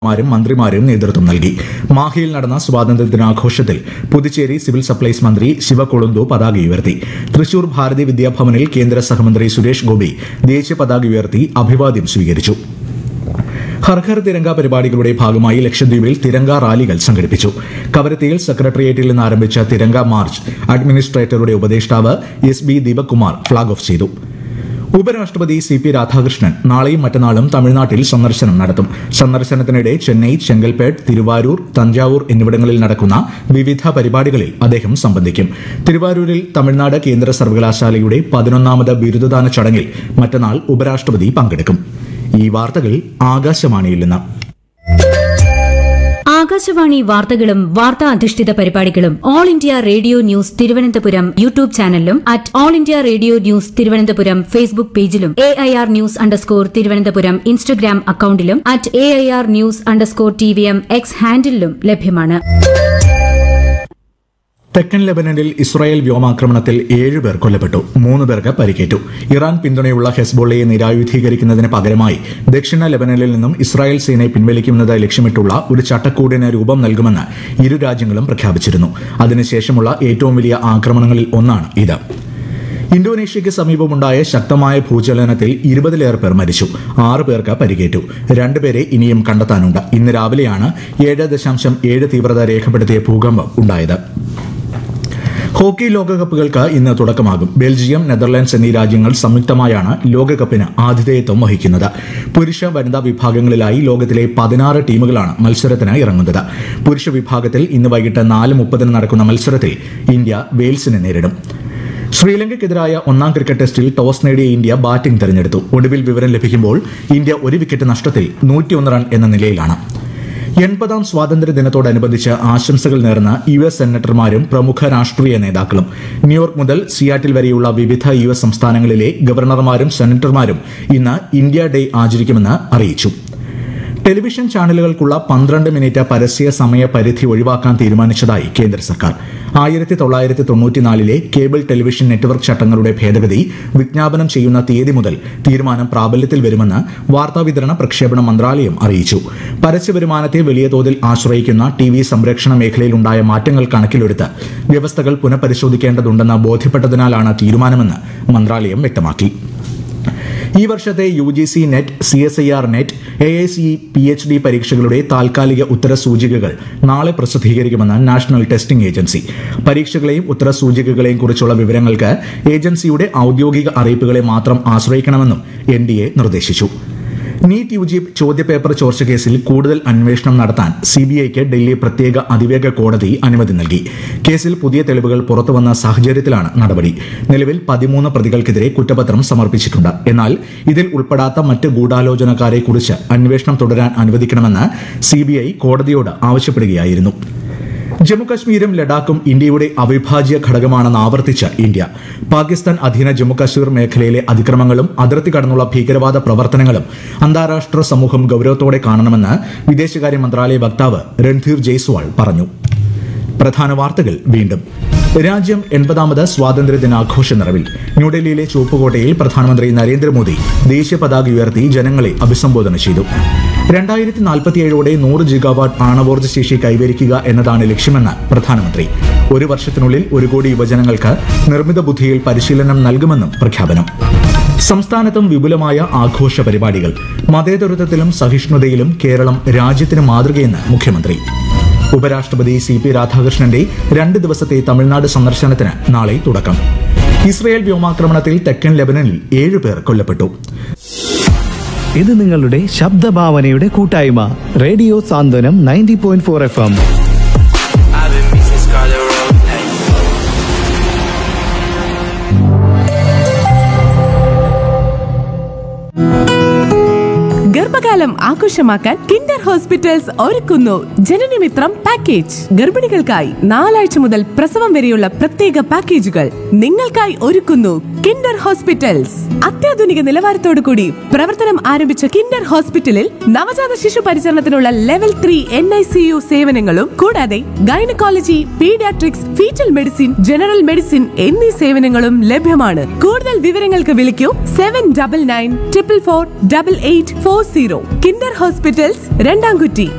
മാരും മന്ത്രിമാരും നേതൃത്വം നൽകി മാഹിയിൽ നടന്ന സ്വാതന്ത്ര്യ ദിനാഘോഷത്തിൽ പുതുച്ചേരി സിവിൽ സപ്ലൈസ് മന്ത്രി ശിവകൊളുന്തു പതാക ഉയർത്തി തൃശൂർ ഭാരതി വിദ്യാഭവനിൽ കേന്ദ്ര സഹമന്ത്രി സുരേഷ് ഗോപി ദേശീയ പതാക ഉയർത്തി അഭിവാദ്യം സ്വീകരിച്ചു ഹർഘർ തിരങ്ക പരിപാടികളുടെ ഭാഗമായി ലക്ഷദ്വീപിൽ തിരങ്ക റാലികൾ സംഘടിപ്പിച്ചു കവരത്തിയിൽ സെക്രട്ടേറിയറ്റിൽ നിന്ന് ആരംഭിച്ച തിരങ്ക മാർച്ച് അഡ്മിനിസ്ട്രേറ്ററുടെ ഉപദേഷ്ടാവ് S B Deepak Kumar flag off ചെയ്തു ഉപരാഷ്ട്രപതി സി പി രാധാകൃഷ്ണൻ നാളെയും മറ്റന്നാളും തമിഴ്നാട്ടിൽ സന്ദർശനം നടത്തും സന്ദർശനത്തിനിടെ ചെന്നൈ ചെങ്കൽപ്പേട്ട് തിരുവാരൂർ തഞ്ചാവൂർ എന്നിവിടങ്ങളിൽ നടക്കുന്ന വിവിധ പരിപാടികളിൽ അദ്ദേഹം സംബന്ധിക്കും തിരുവാരൂരിൽ തമിഴ്നാട് കേന്ദ്ര സർവകലാശാലയുടെ പതിനൊന്നാമത് ബിരുദദാന ചടങ്ങിൽ മറ്റന്നാൾ ഉപരാഷ്ട്രപതി പങ്കെടുക്കും ഈ വാർത്തകൾ ആകാശവാണിയിൽ നിന്ന് ആകാശവാണി വാർത്തകളും വാർത്താ അധിഷ്ഠിത പരിപാടികളും All India Radio news Thiruvananthapuram YouTube ചാനലിലും at All India Radio news Thiruvananthapuram Facebook പേജിലും A I R news underscore Thiruvananthapuram Instagram അക്കൌണ്ടിലും at A I R news underscore T V M X ഹാൻഡിലും ലഭ്യമാണ് തെക്കൻ ലെബനനിൽ ഇസ്രായേൽ വ്യോമാക്രമണത്തിൽ ഏഴുപേർ കൊല്ലപ്പെട്ടു മൂന്ന് പേർക്ക് പരിക്കേറ്റു ഇറാൻ പിന്തുണയുള്ള ഹെസ്ബോളയെ നിരായുധീകരിക്കുന്നതിന് പകരമായി ദക്ഷിണ ലെബനനിൽ നിന്നും ഇസ്രായേൽ സേനയെ പിൻവലിക്കുന്നത് ലക്ഷ്യമിട്ടുള്ള ഒരു ചട്ടക്കൂടിന് രൂപം നൽകുമെന്ന് ഇരു രാജ്യങ്ങളും പ്രഖ്യാപിച്ചിരുന്നു അതിനുശേഷമുള്ള ഏറ്റവും വലിയ ആക്രമണങ്ങളിൽ ഒന്നാണ് ഇത് ഇന്തോനേഷ്യയ്ക്ക് സമീപമുണ്ടായ ശക്തമായ ഭൂചലനത്തിൽ ഇരുപതിലേറെ പേർ മരിച്ചു ആറ് പേർക്ക് പരിക്കേറ്റു രണ്ടുപേരെ ഇനിയും കണ്ടെത്താനുണ്ട് ഇന്ന് രാവിലെയാണ് ഏഴ് ദശാംശം ഏഴ് തീവ്രത രേഖപ്പെടുത്തിയ ഭൂകമ്പം ഉണ്ടായത് ഹോക്കി ലോകകപ്പുകൾക്ക് ഇന്ന് തുടക്കമാകും ബെൽജിയം നെതർലാൻഡ്സ് എന്നീ രാജ്യങ്ങൾ സംയുക്തമായാണ് ലോകകപ്പിന് ആതിഥേയത്വം വഹിക്കുന്നത് പുരുഷ വനിതാ വിഭാഗങ്ങളിലായി ലോകത്തിലെ പതിനാറ് ടീമുകളാണ് മത്സരത്തിന് ഇറങ്ങുന്നത് പുരുഷ വിഭാഗത്തിൽ ഇന്ന് വൈകിട്ട് നാല് മുപ്പതിന് നടക്കുന്ന മത്സരത്തിൽ ഇന്ത്യ വെയിൽസിനെ നേരിടും ശ്രീലങ്കയ്ക്കെതിരായ ഒന്നാം ക്രിക്കറ്റ് ടെസ്റ്റിൽ ടോസ് നേടിയ ഇന്ത്യ ബാറ്റിംഗ് തെരഞ്ഞെടുത്തു ഒടുവിൽ വിവരം ലഭിക്കുമ്പോൾ ഇന്ത്യ ഒരു വിക്കറ്റ് നഷ്ടത്തിൽ നൂറ്റിയൊന്ന് റൺ എന്ന നിലയിലാണ് എൺപതാം സ്വാതന്ത്ര്യ ദിനത്തോടനുബന്ധിച്ച് ആശംസകൾ നേർന്ന യു എസ് സെനറ്റർമാരും പ്രമുഖ രാഷ്ട്രീയ നേതാക്കളും ന്യൂയോർക്ക് മുതൽ സിയാറ്റിൽ വരെയുള്ള വിവിധ യു എസ് സംസ്ഥാനങ്ങളിലെ ഗവർണർമാരും സെനറ്റർമാരും ഇന്ന് ഇന്ത്യ ഡേ ആചരിക്കുമെന്ന് അറിയിച്ചു ടെലിവിഷൻ ചാനലുകൾക്കുള്ള പന്ത്രണ്ട് മിനിറ്റ് പരസ്യ സമയ പരിധി ഒഴിവാക്കാൻ തീരുമാനിച്ചതായി കേന്ദ്ര സർക്കാർ ആയിരത്തി തൊള്ളായിരത്തി തൊണ്ണൂറ്റിനാലിലെ കേബിൾ ടെലിവിഷൻ നെറ്റ്വർക്ക് ചട്ടങ്ങളുടെ ഭേദഗതി വിജ്ഞാപനം ചെയ്യുന്ന തീയതി മുതൽ തീരുമാനം പ്രാബല്യത്തിൽ വരുമെന്ന് വാർത്താവിതരണ പ്രക്ഷേപണ മന്ത്രാലയം അറിയിച്ചു പരസ്യ വരുമാനത്തെ വലിയ തോതിൽ ആശ്രയിക്കുന്ന ടി വി സംരക്ഷണ മേഖലയിലുണ്ടായ മാറ്റങ്ങൾ കണക്കിലെടുത്ത് വ്യവസ്ഥകൾ പുനഃപരിശോധിക്കേണ്ടതുണ്ടെന്ന് ബോധ്യപ്പെട്ടതിനാലാണ് തീരുമാനമെന്ന് മന്ത്രാലയം വ്യക്തമാക്കി ഈ വർഷത്തെ U G C NET C S I R NET A I C P H D പരീക്ഷകളുടെ താൽക്കാലിക ഉത്തരസൂചികകൾ നാളെ പ്രസിദ്ധീകരിക്കുമെന്ന് നാഷണൽ ടെസ്റ്റിംഗ് ഏജൻസി പരീക്ഷകളെയും ഉത്തരസൂചികകളെയും കുറിച്ചുള്ള വിവരങ്ങൾക്ക് ഏജൻസിയുടെ ഔദ്യോഗിക അറിയിപ്പുകളെ മാത്രം ആശ്രയിക്കണമെന്നും എൻ ഡി എ നിർദ്ദേശിച്ചു നീറ്റ് യു ജി ചോദ്യപേപ്പർ ചോർച്ച കേസിൽ കൂടുതൽ അന്വേഷണം നടത്താൻ സിബിഐക്ക് ഡൽഹി പ്രത്യേക അതിവേഗ കോടതി അനുമതി നൽകി കേസിൽ പുതിയ തെളിവുകൾ പുറത്തുവന്ന സാഹചര്യത്തിലാണ് നടപടി നിലവിൽ പതിമൂന്ന് പ്രതികൾക്കെതിരെ കുറ്റപത്രം സമർപ്പിച്ചിട്ടുണ്ട് എന്നാൽ ഇതിൽ ഉൾപ്പെടാത്ത മറ്റ് ഗൂഢാലോചനക്കാരെ കുറിച്ച് അന്വേഷണം തുടരാൻ അനുവദിക്കണമെന്ന് സിബിഐ കോടതിയോട് ആവശ്യപ്പെടുകയായിരുന്നു ജമ്മുകശ്മീരും ലഡാക്കും ഇന്ത്യയുടെ അവിഭാജ്യ ഘടകമാണെന്ന് ആവർത്തിച്ച ഇന്ത്യ പാകിസ്ഥാൻ അധീന ജമ്മുകശ്മീർ മേഖലയിലെ അതിക്രമങ്ങളും അതിർത്തി കടന്നുള്ള ഭീകരവാദ പ്രവർത്തനങ്ങളും അന്താരാഷ്ട്ര സമൂഹം ഗൌരവത്തോടെ കാണണമെന്ന് വിദേശകാര്യ മന്ത്രാലയ വക്താവ് രൺധീർ ജയ്സ്വാൾ പറഞ്ഞു പ്രധാന വാർത്തകൾ വീണ്ടും രാജ്യം എൺപതാമത് സ്വാതന്ത്ര്യ ദിനാഘോഷ നിറവിൽ ന്യൂഡൽഹിയിലെ ചുവപ്പുകോട്ടയിൽ പ്രധാനമന്ത്രി നരേന്ദ്രമോദി ദേശീയ പതാക ഉയർത്തി ജനങ്ങളെ അഭിസംബോധന ചെയ്തു രണ്ടായിരത്തി നാൽപ്പത്തിയേഴോടെ നൂറ് ജിഗാവാട്ട് ആണവോർജ്ജ ശേഷി കൈവരിക്കുക എന്നതാണ് ലക്ഷ്യമെന്ന് പ്രധാനമന്ത്രി ഒരു വർഷത്തിനുള്ളിൽ ഒരു കോടി യുവജനങ്ങൾക്ക് നിർമ്മിത ബുദ്ധിയിൽ പരിശീലനം നൽകുമെന്നും പ്രഖ്യാപനം സംസ്ഥാനത്തും വിപുലമായ ആഘോഷ പരിപാടികൾ മതേതരത്വത്തിലും സഹിഷ്ണുതയിലും കേരളം രാജ്യത്തിന് മാതൃകയെന്ന് മുഖ്യമന്ത്രി ഉപരാഷ്ട്രപതി സി പി രാധാകൃഷ്ണന്റെ രണ്ട് ദിവസത്തെ തമിഴ്നാട് സന്ദർശനത്തിന് നാളെ തുടക്കം ഇസ്രയേൽ വ്യോമാക്രമണത്തിൽ തെക്കൻ ലെബനനിൽ ഏഴുപേർ കൊല്ലപ്പെട്ടു ഇത് നിങ്ങളുടെ ശബ്ദഭാവനയുടെ കൂട്ടായ്മ radio Santhwanam ninety point four F M I've been missing Scarlet Road. Hey. ഗർഭകാലം ആഘോഷമാക്കാൻ കിൻഡർ ഹോസ്പിറ്റൽസ് ഒരുക്കുന്നു ജനനമിത്രം പാക്കേജ് ഗർഭിണികൾക്കായി നാലാഴ്ച മുതൽ പ്രസവം വരെയുള്ള പ്രത്യേക പാക്കേജുകൾ നിങ്ങൾക്കായി ഒരുക്കുന്നു കിൻഡർ ഹോസ്പിറ്റൽസ് അത്യാധുനിക നിലവാരത്തോടു കൂടി പ്രവർത്തനം ആരംഭിച്ച കിൻഡർ ഹോസ്പിറ്റലിൽ നവജാത ശിശു പരിചരണത്തിനുള്ള level three N I C U സേവനങ്ങളും കൂടാതെ gynaecology paediatrics foetal medicine general medicine എന്നീ സേവനങ്ങളും ലഭ്യമാണ് കൂടുതൽ വിവരങ്ങൾക്ക് വിളിക്കൂ seven double nine triple four double eight four zero Kinder hospitals രണ്ടാംകുറ്റി